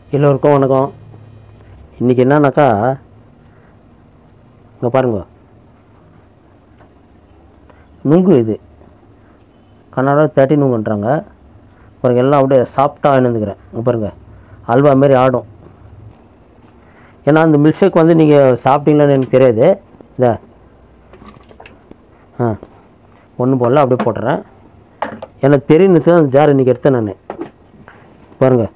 எல்லோருக்கும் வணக்கம் இன்றைக்கி என்னன்னாக்கா இங்கே பாருங்க நுங்கு இது கன்னடா தேர்ட்டி நுங்குன்றாங்க பாருங்க எல்லாம் அப்படியே சாஃப்டாக இருந்துக்கிறேன் இங்கே பாருங்க அல்வா மாரி ஆடும் ஏன்னா அந்த மில்க் ஷேக் வந்து நீங்கள் சாப்பிட்டீங்களான்னு எனக்கு தெரியாது இந்த ஆ ஒன்று போடல அப்படியே போட்டுறேன் எனக்கு தெரியுன்னு தான் அந்த ஜார் இன்றைக்கி எடுத்தேன் நான் பாருங்கள்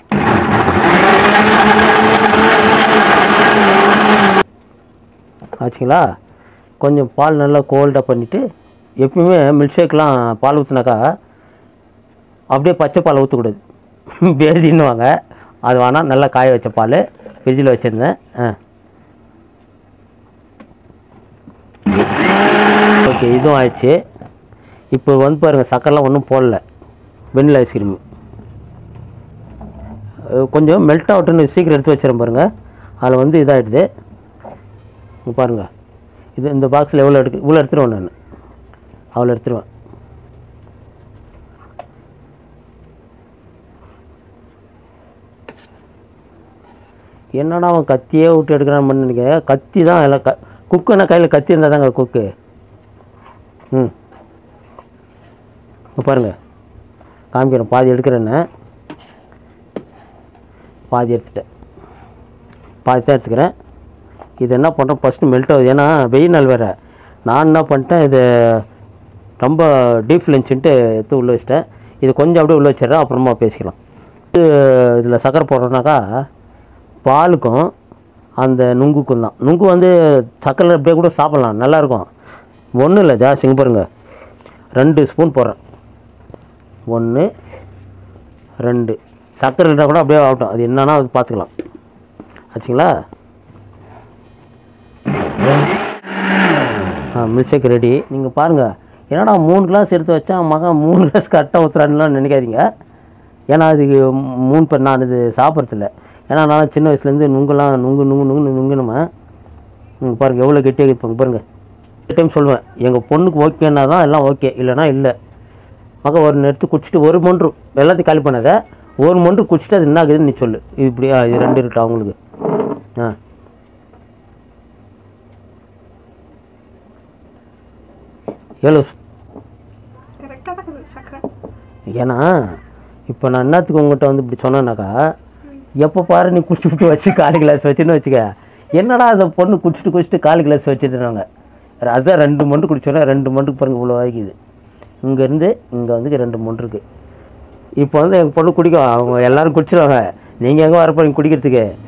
ஆச்சுங்களா கொஞ்சம் பால் நல்லா கோல்டாக பண்ணிவிட்டு எப்பயுமே மில்க் ஷேக்லாம் பால் ஊற்றுனாக்கா அப்படியே பச்சை பால் ஊற்றக்கூடாது பேதின்னுவாங்க அது வேணால் நல்லா காய வச்ச பால் ஃப்ரிட்ஜில் வச்சுருந்தேன் ஆ ஓகே இதுவும் ஆயிடுச்சு இப்போ வந்து பாருங்கள் சக்கரெலாம் ஒன்றும் போடல வெண்ணிலா ஐஸ்கிரீமு அஹ் கொஞ்சம் மெல்ட் ஆகட்டுன்னு சீக்கிரம் எடுத்து வச்சிடறேன் பாருங்கள் அதில் வந்து இதாகிடுது இங்க பாருங்கள் இது இந்த பாக்ஸில் எவ்வளோ எடுக்கு இவ்வளோ எடுத்துருவேன் நான் அவ்வளோ எடுத்துருவேன் என்னடா அவன் கத்தியே விட்டு எடுக்கிறான்னு நினைக்கிறேன் கத்தி தான் எல்லாம் க குக்குன்னா கையில் கத்தி இருந்தால் தாங்க குக்கு ம் இங்க பாருங்க காமிக்கிறேன் பாதி எடுக்கிறேன்னு பாதி எடுத்துட்டேன் பாதி தான் எடுத்துக்கிறேன் இது என்ன பண்ணுறேன் ஃபஸ்ட்டு மெல்ட் ஆகுது ஏன்னா வெயில் நாள் வேறு நான் என்ன பண்ணிட்டேன் இது ரொம்ப டீப் லஞ்சுன்ட்டு எடுத்து உள்ளே வச்சிட்டேன் இது கொஞ்சம் அப்படியே உள்ளே வச்சிடுறேன் அப்புறமா பேசிக்கலாம் இது இதில் சக்கரை போடுறோன்னாக்கா பாலுக்கும் அந்த நுங்குக்கும் தான் நுங்கு வந்து சக்கரை அப்படியே கூட சாப்பிட்லாம் நல்லாயிருக்கும் ஒன்றும் இல்லை ஜாஸ்தி இங்கே பாருங்க ரெண்டு ஸ்பூன் போடுறேன் ஒன்று ரெண்டு சக்கரை இருந்தால் கூட அப்படியே ஆகட்டும் அது என்னன்னா அது பார்த்துக்கலாம் ஆச்சுங்களா ஆ மில்க் ஷேக் ரெடி நீங்கள் பாருங்கள் என்னடா மூணு கிளாஸ் எடுத்து வச்சா மகன் மூணு கிளாஸ் கரெக்டாக ஊற்றுறான்லாம் நினைக்காதீங்க ஏன்னா அதுக்கு மூணு பேர் நான் இது சாப்பிட்றதில்ல ஏன்னா நான் சின்ன வயசுலேருந்து நுங்கெல்லாம் நுங்கு நுங்கு நுங்கு நுங்குனுமே ம் பாருங்கள் எவ்வளோ கெட்டியாக இருப்பாங்க பாருங்கள் டைம் சொல்லுவேன் எங்கள் பொண்ணுக்கு ஓகேன்னா தான் எல்லாம் ஓகே இல்லைன்னா இல்லை மகன் ஒரு எடுத்து குடிச்சிட்டு ஒரு மொன்று எல்லாத்தையும் காலி பண்ணாத ஒரு மொன்று குடிச்சிட்டு அது என்ன ஆகுதுன்னு நீ சொல்லு இது இப்படி ஆ, இது ரெண்டு இருக்கட்டும் அவங்களுக்கு ஆ ஏழு கரெக்டாக தான் இருக்குது சக்கரை ஏன்னா இப்போ நான் என்னத்துக்கு உங்கள்கிட்ட வந்து இப்படி சொன்னேன்னாக்கா எப்போ பாரு நீ குடிச்சு விட்டு வச்சு காலி கிளாஸ் வச்சுன்னு வச்சுக்க என்னடா அந்த பொண்ணு குடிச்சிட்டு குடிச்சிட்டு காலி கிளாஸ் வச்சுருந்தாங்க அதுதான் ரெண்டு மொண்டு குடிச்சோன்னா ரெண்டு மொண்டுக்கு பாருங்க இவ்வளோ ஆகிக்குது இங்கேருந்து இங்கே வந்து ரெண்டு மொண்டு இருக்குது இப்போ வந்து எங்கள் பொண்ணு குடிக்கும் அவங்க எல்லோரும் குடிச்சிருவாங்க நீங்கள் எங்கே வரப்போ குடிக்கிறதுக்கு